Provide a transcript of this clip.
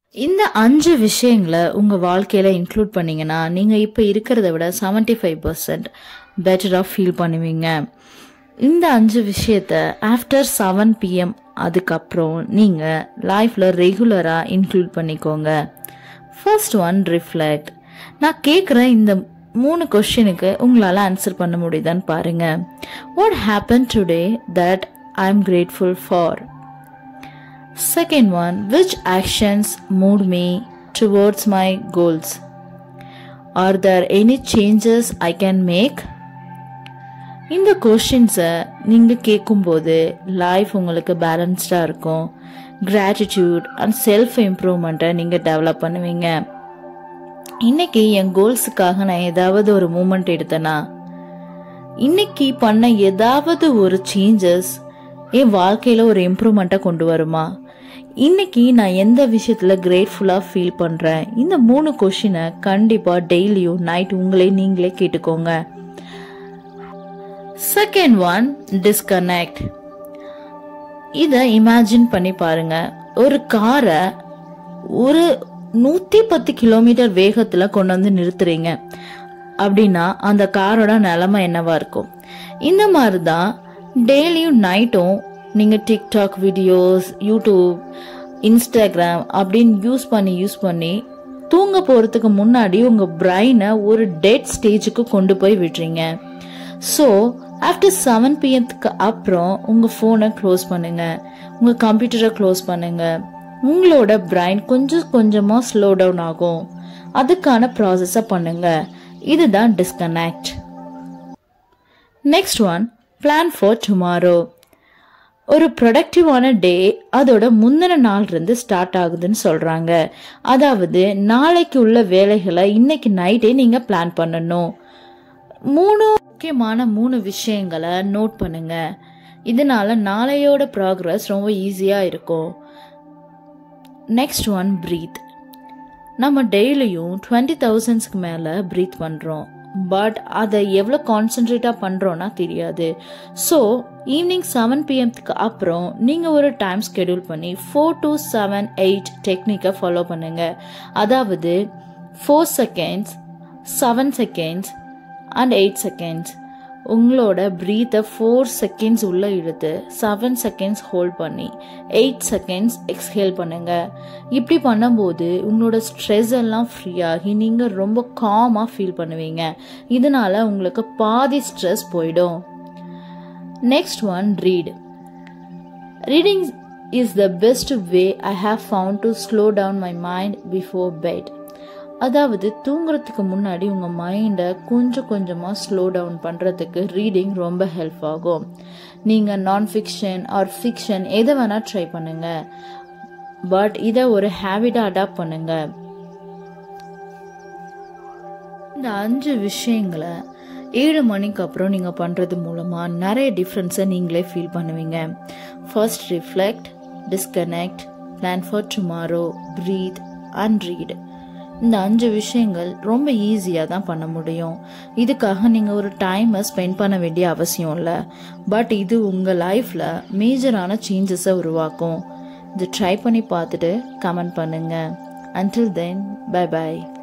இந்த அஞ்சு விஷயங்களை உங்கள் வாழ்க்கையில் இன்க்ளூட் பண்ணீங்கன்னா நீங்கள் இப்போ இருக்கிறத விட செவன்ட்டி ஃபைவ் பர்சன்ட் பெட்டராக ஃபீல் பண்ணுவீங்க இந்த அஞ்சு விஷயத்த ஆஃப்டர் செவன் பிஎம் அதுக்கப்புறம் நீங்கள் லைஃப்பில் ரெகுலராக இன்க்ளூட் பண்ணிக்கோங்க ஃபர்ஸ்ட் ஒன் ரிஃப்ளெக்ட் நான் கேட்குற இந்த மூணு கொஷினுக்கு உங்களால் ஆன்சர் பண்ண முடியுதான்னு பாருங்க what happen today that I am grateful for second one which actions moved me towards my goals are there any changes I can make இந்த கொஷின்ஸை நீங்கள் கேட்கும்போது லைஃப் உங்களுக்கு பேலன்ஸ்டாக இருக்கும் கிராட்டிடியூட் அண்ட் செல்ஃப் இம்ப்ரூவ்மெண்ட்டை நீங்கள் டெவலப் பண்ணுவீங்க இன்னைக்கு என் கோல்ஸுக்காக நான் ஏதாவது ஒரு மூமெண்ட் எடுத்தேனா இன்னைக்கு பண்ண ஏதாவது ஒரு சேஞ்சஸ் என் வாழ்க்கையில் ஒரு இம்ப்ரூவ்மெண்ட்டை கொண்டு வருமா இன்னைக்கு நான் எந்த விஷயத்தில் கிரேட்ஃபுல்லாக ஃபீல் பண்ணுறேன் இந்த மூணு கொஷினை கண்டிப்பாக டெய்லியும் நைட் உங்களே நீங்களே கேட்டுக்கோங்க செகண்ட் ஒன் டிஸ்கனெக்ட் இதை இமேஜின் பண்ணி பாருங்க ஒரு காரை ஒரு நூற்றி பத்து கிலோமீட்டர் வேகத்தில் கொண்டு வந்து நிறுத்துறீங்க அப்படின்னா அந்த காரோட நிலமை என்னவா இருக்கும் இந்த மாதிரி தான் டெய்லியும் நைட்டும் நீங்கள் டிக்டாக் வீடியோஸ் யூடியூப் இன்ஸ்டாகிராம் அப்படின்னு யூஸ் பண்ணி யூஸ் பண்ணி தூங்க போகிறதுக்கு முன்னாடி உங்கள் பிரைனை ஒரு டெட் ஸ்டேஜுக்கு கொண்டு போய் விடுறீங்க ஸோ ஆஃப்டர் செவன் பிஎம்க்கு அப்புறம் உங்கள் ஃபோனை க்ளோஸ் பண்ணுங்க உங்கள் கம்ப்யூட்டரை க்ளோஸ் பண்ணுங்க உங்களோட பிரைன் கொஞ்சம் கொஞ்சமாக ஸ்லோ டவுன் ஆகும் அதுக்கான ப்ராசஸை பண்ணுங்க இதுதான் disconnect next one plan for tomorrow ஒரு ப்ரொடக்டிவான டே அதோட முந்தின நாள் இருந்து ஸ்டார்ட் ஆகுதுன்னு சொல்றாங்க அதாவது நாளைக்கு உள்ள வேலைகளை இன்னைக்கு நைட்டே நீங்க பிளான் பண்ணணும் மூணு முக்கியமான மூணு விஷயங்களை நோட் பண்ணுங்க இதனால நாளையோட ப்ராக்ரஸ் ரொம்ப ஈஸியாக இருக்கும் நெக்ஸ்ட் ஒன் ப்ரீத் நம்ம டெய்லியும் டுவெண்ட்டி தௌசண்ட்ஸ்க்கு மேலே ப்ரீத் பண்ணுறோம் பட் அதை எவ்வளோ கான்சென்ட்ரேட்டாக பண்ணுறோன்னா தெரியாது ஸோ ஈவினிங் செவன் பிஎம்க்கு அப்புறம் நீங்கள் ஒரு டைம் ஸ்கெடியூல் பண்ணி ஃபோர் டு செவன் எயிட் டெக்னிக்கை ஃபாலோ பண்ணுங்கள் அதாவது four seconds seven seconds and eight seconds உங்களோட ப்ரீத்தை ஃபோர் செகண்ட்ஸ் உள்ளே இழுத்து செவன் செகண்ட்ஸ் ஹோல்ட் பண்ணி எயிட் செகண்ட்ஸ் எக்ஸ்ஹேல் பண்ணுங்க இப்படி பண்ணும்போது உங்களோட ஸ்ட்ரெஸ் எல்லாம் ஃப்ரீயாகி நீங்கள் ரொம்ப காமாக ஃபீல் பண்ணுவீங்க இதனால உங்களுக்கு பாதி ஸ்ட்ரெஸ் போயிடும் next one read reading is the best way I have found to slow down my mind before bed அதாவது தூங்குறதுக்கு முன்னாடி உங்கள் மைண்டை கொஞ்சம் கொஞ்சமாக ஸ்லோ டவுன் பண்ணுறதுக்கு ரீடிங் ரொம்ப ஹெல்ப் ஆகும் நீங்கள் நான் ஃபிக்ஷன் ஆர் ஃபிக்ஷன் எதை வேணால் ட்ரை பண்ணுங்கள் பட் இதை ஒரு ஹேபிட்டாக அடாப்ட் பண்ணுங்கள் இந்த அஞ்சு விஷயங்களை ஏழு மணிக்கு அப்புறம் நீங்கள் பண்ணுறது மூலமாக நிறைய டிஃப்ரென்ஸை நீங்களே ஃபீல் பண்ணுவீங்க first reflect disconnect plan for tomorrow breath and read இந்த அஞ்சு விஷயங்கள் ரொம்ப ஈஸியாக தான் பண்ண முடியும் இதுக்காக நீங்கள் ஒரு டைமை ஸ்பெண்ட் பண்ண வேண்டிய அவசியம் இல்லை பட் இது உங்கள் லைஃப்பில் மேஜரான சேஞ்சஸை உருவாக்கும் இது ட்ரை பண்ணி பார்த்துட்டு கமெண்ட் பண்ணுங்கள் அன்டில் தென் பை பாய்